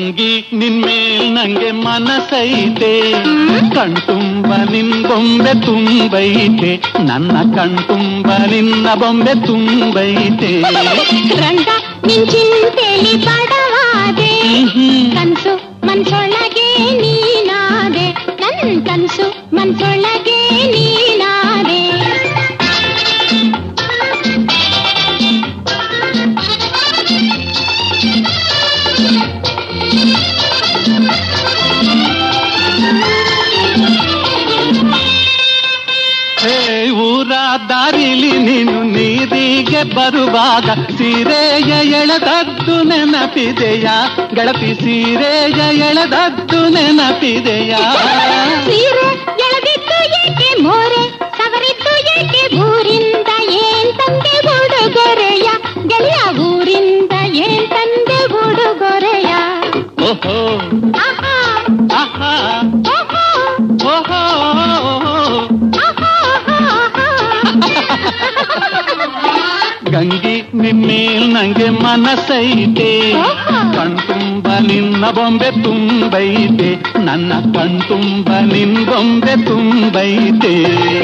ಗಂಗಿ ನಿನ್ಮೇಲ್ ನಂಗೆ ಮನಸೈತೆ ಕಣ್ತುಂಬ ನಿನ್ ಬೊಂಬೆ ತುಂಬೈತೆ ನನ್ನ ಕಣ್ತುಂಬ ನಿನ್ನ ಬೊಂಬೆ ತುಂಬೈತೆ ರಂಗ ನಿನ್ ಚಿಂತೆಲಿ ಬಡವಾದೆ ಕನ್ಸು ಮನ್ಸೊಳಗೆ ನೀನಾದೆ ನನ್ ಕನ್ಸು ಮನ್ಸೊಳಗೆ ನೀನಾದೆ ಹೇ ಊರ ದಾರಿಲಿ ನೀನು ನೀರಿಗೆ ಬರುವಾಗ ಸೀರೆಯ ಎಳೆದದ್ದು ನೆನಪಿದೆಯಾ ಗೆಳತಿ ಸೀರೆಯ ಎಳೆದದ್ದು ನೆನಪಿದೆಯಾ ಸೀರೆ ಎಳೆದಿದ್ದು ಏಕೆ ಮೋರೆ ಸವರಿದ್ದು ಏಕೆ ಊರಿಂದ ಏನ್ ತಂದೆ ಉಡುಗೊರೆಯ ಗೆಳೆಯ ಊರಿಂದ ಏನ್ ತಂದೆ ಉಡುಗೊರೆಯ ಓಹೋ ಆಹಾ ಆಹಾ ಓಹೋ ಓಹೋ ಆಹಾ ಆಹಾ ಗಂಗಿ ನಿನ್ಮೇಲ್ ನಂಗೆ ಮನಸೈತೆ ಕಣ್ತುಂಬ ನಿನ್ನ ಬೊಂಬೆ ತುಂಬೈತೆ ನನ್ನ ಕಣ್ತುಂಬ ನಿನ್ ಬೊಂಬೆ ತುಂಬೈತೆ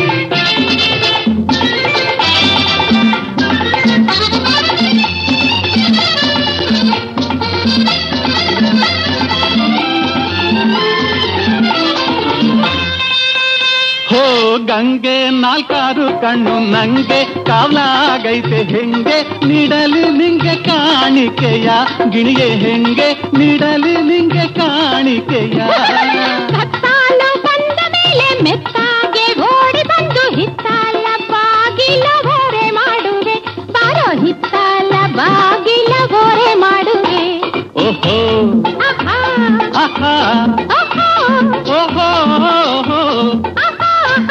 ಹೋ ಗಂಗೆ ನಾಲ್ಕಾರು ಕಣ್ಣು ನಂಗೆ ಕಾವಲಾಗೈತೆ ಹೆಂಗೆ ನೀಡಲಿ ನಿಂಗೆ ಕಾಣಿಕೆಯ ಗಿಣಿಗೆ ಹೆಂಗೆ ನೀಡಲಿ ನಿಂಗೆ ಕಾಣಿಕೆಯ ಕತ್ತಾಲು ಬಂದ ಮೇಲೆ ಮೆತ್ತಾಗೆ ಓಡಿ ಬಂದು ಹಿತ್ತಾಲ ಬಾಗಿಲ ಓರೆ ಮಾಡುವೆ ಬಾರೋ ಹಿತ್ತಾಲ ಬಾಗಿಲ ಓರೆ ಮಾಡುವೆ ಓಹೋ ಆಹಾ ಆಹಾ ಆಹಾ ಓಹೋ ಆಹಾ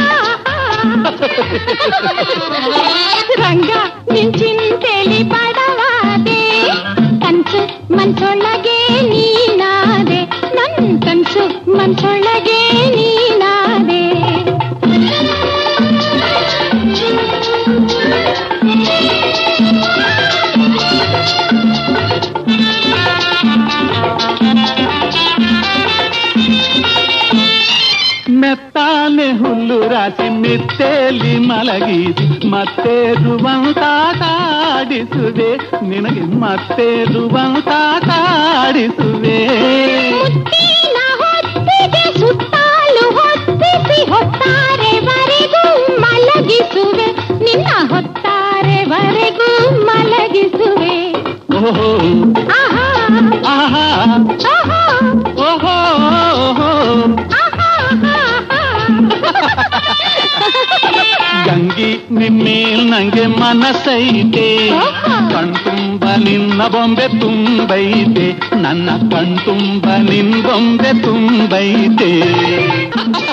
ರಂಗ ನಿನ್ ಚಿಂತೆಲಿ ಬಡವಾದೆ ಕನ್ಸು ಮನ್ಸೊಳಗೆ ನೀನಾದೆ ನನ್ ಕನ್ಸು ಮನ್ಸೊಳಗೆ ನೀನಾದೆ ಮೆತ್ತಾನೆ ಹುಲ್ಲು ರಾಸಿ ಮಿತ್ತೇಲಿ ಮಲಗಿಸಿ ಮತ್ತೆ ರುವಂತಾಡಿಸುವೆ ನಿನಗೆ ಮತ್ತೆ ರುವಂತಾಡಿಸುವೆ ಮುತ್ತಿನ ಹೊತ್ತಿಗೆ ಸುತ್ತಾಲು ಹೊತ್ತಿಸಿ ಹೊತ್ತಾರೆವರೆಗೂ ಮಲಗಿಸುವೆ ನಿನ್ನ ಹೊತ್ತಾರೆವರೆಗೂ ಮಲಗಿಸುವೆ ಓಹೋ ಆಹಾ ಆಹಾ ಆಹಾ ಓಹೋ ಆಹಾ ಗಂಗಿ ನಿನ್ಮೇಲ್ ನಂಗೆ ಮನಸೈತೆ ಕಣ್ತುಂಬ ನಿನ್ನ ಬೊಂಬೆ ತುಂಬೈತೆ ನನ್ನ ಕಣ್ತುಂಬ ನಿನ್ ಬೊಂಬೆ ತುಂಬೈತೆ